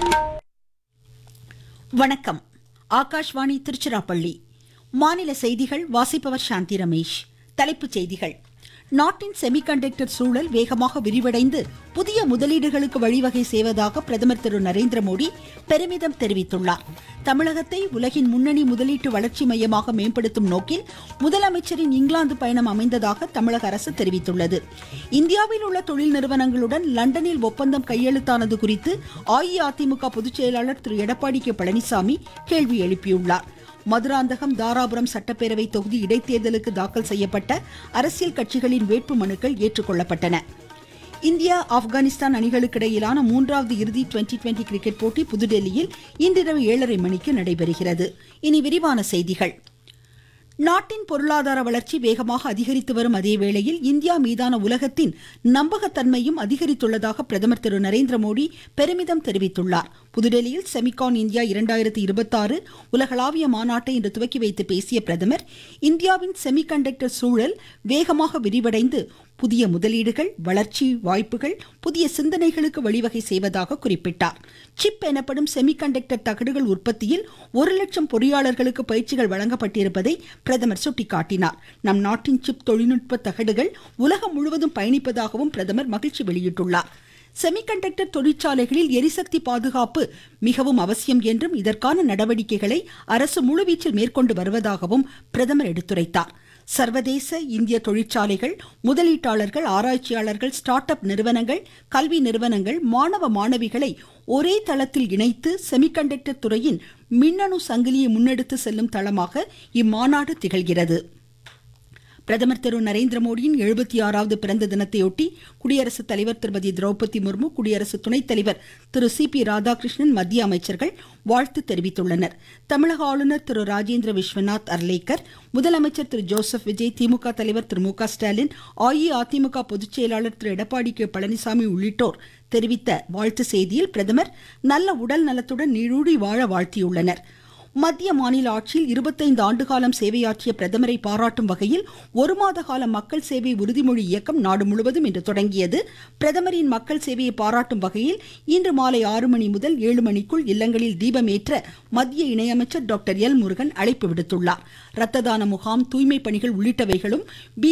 வணக்கம் ஆகாஷ்வாணி திருச்சிராப்பள்ளி மாநில செய்திகள் வாசிப்பவர் சாந்தி ரமேஷ் தலைப்புச் செய்திகள் நாட்டின் செமிகண்டக்டர் சூழல் வேகமாக விரிவடைந்து புதிய முதலீடுகளுக்கு வழிவகை செய்வதாக பிரதமர் திரு நரேந்திர மோடி பெருமிதம் தெரிவித்துள்ளார் தமிழகத்தை உலகின் முன்னணி முதலீட்டு வளர்ச்சி மையமாக மேம்படுத்தும் நோக்கில் முதலமைச்சரின் இங்கிலாந்து பயணம் அமைந்ததாக தமிழக அரசு தெரிவித்துள்ளது இந்தியாவில் உள்ள தொழில் நிறுவனங்களுடன் லண்டனில் ஒப்பந்தம் கையெழுத்தானது குறித்து அஇஅதிமுக பொதுச் செயலாளர் திரு எடப்பாடி கே பழனிசாமி கேள்வி எழுப்பியுள்ளார் மதுராந்தகம் தாராபுரம் சட்டப்பேரவை தொகுதி இடைத்தேர்தலுக்கு தாக்கல் செய்யப்பட்ட அரசியல் கட்சிகளின் வேட்பு மனுக்கள் ஏற்றுக்கொள்ளப்பட்டன இந்தியா ஆப்கானிஸ்தான் அணிகளுக்கு இடையிலான மூன்றாவது இறுதி டுவெண்டி டுவெண்டி கிரிக்கெட் போட்டி புதுடெல்லியில் இன்றிரவு ஏழரை மணிக்கு நடைபெறுகிறது இனி விரிவான செய்திகள் நாட்டின் பொருளாதார வளர்ச்சி வேகமாக அதிகரித்து வரும் அதே வேளையில் இந்தியா மீதான உலகத்தின் நம்பகத்தன்மையும் அதிகரித்துள்ளதாக பிரதமர் திரு நரேந்திர மோடி பெருமிதம் தெரிவித்துள்ளார் புதுடெல்லியில் செமிகான் இந்தியா இரண்டாயிரத்தி இருபத்தாறு உலகளாவிய மாநாட்டை இன்று துவக்கி வைத்து பேசிய பிரதமர் இந்தியாவின் செமிகண்டக்டர் சூழல் வேகமாக விரிவடைந்து புதிய முதலீடுகள் வளர்ச்சி வாய்ப்புகள் புதிய சிந்தனைகளுக்கு வழிவகை செய்வதாக குறிப்பிட்டார் சிப் எனப்படும் செமிகண்டக்டர் தகடுகள் உற்பத்தியில் ஒரு லட்சம் பொறியாளர்களுக்கு பயிற்சிகள் வழங்கப்பட்டிருப்பதை பிரதமர் சுட்டிக்காட்டினார் நம் நாட்டின் சிப் தொழில்நுட்ப தகடுகள் உலகம் முழுவதும் பயணிப்பதாகவும் பிரதமர் மகிழ்ச்சி வெளியிட்டுள்ளார் செமிகண்டக்டர் தொழிற்சாலைகளில் எரிசக்தி பாதுகாப்பு மிகவும் அவசியம் என்றும் இதற்கான நடவடிக்கைகளை அரசு முழுவீச்சில் மேற்கொண்டு வருவதாகவும் பிரதமர் எடுத்துரைத்தார் சர்வதேச இந்திய தொழிற்சாலைகள் முதலீட்டாளர்கள் ஆராய்ச்சியாளர்கள் ஸ்டார்ட் அப் நிறுவனங்கள் கல்வி நிறுவனங்கள் மாணவ மாணவிகளை ஒரே தளத்தில் இணைத்து செமிகண்டக்டர் துறையின் மின்னணு சங்கிலியை முன்னெடுத்து செல்லும் தளமாக இம்மாநாடு திகழ்கிறது பிரதமர் திரு நரேந்திர மோடியின் எழுபத்தி ஆறாவது பிறந்த தினத்தையொட்டி குடியரசுத் தலைவர் திருமதி திரௌபதி முர்மு குடியரசு துணைத் தலைவர் திரு சி பி ராதாகிருஷ்ணன் மத்திய அமைச்சர்கள் வாழ்த்து தெரிவித்துள்ளனர் தமிழக ஆளுநர் திரு ராஜேந்திர விஸ்வநாத் அர்லேக்கர் முதலமைச்சர் திரு ஜோசப் விஜய் திமுக தலைவர் திரு மு க ஸ்டாலின் அஇஅதிமுக பொதுச் செயலாளர் திரு எடப்பாடி கே பழனிசாமி உள்ளிட்டோர் தெரிவித்த வாழ்த்து செய்தியில் பிரதமர் நல்ல உடல் நலத்துடன் நீடூழி வாழ வாழ்த்தியுள்ளனர் மத்திய மாநில ஆட்சியில் இருபத்தைந்து ஆண்டுகாலம் சேவையாற்றிய பிரதமரை பாராட்டும் வகையில் ஒரு மாத கால மக்கள் சேவை உறுதிமொழி இயக்கம் நாடு முழுவதும் இன்று தொடங்கியது பிரதமரின் மக்கள் சேவையை பாராட்டும் வகையில் இன்று மாலை ஆறு மணி முதல் ஏழு மணிக்குள் இல்லங்களில் தீபமேற்ற மத்திய இணையமைச்சர் டாக்டர் எல் முருகன் அழைப்பு விடுத்துள்ளார் ரத்த தான முகாம் தூய்மை பணிகள் உள்ளிட்டவைகளும் பி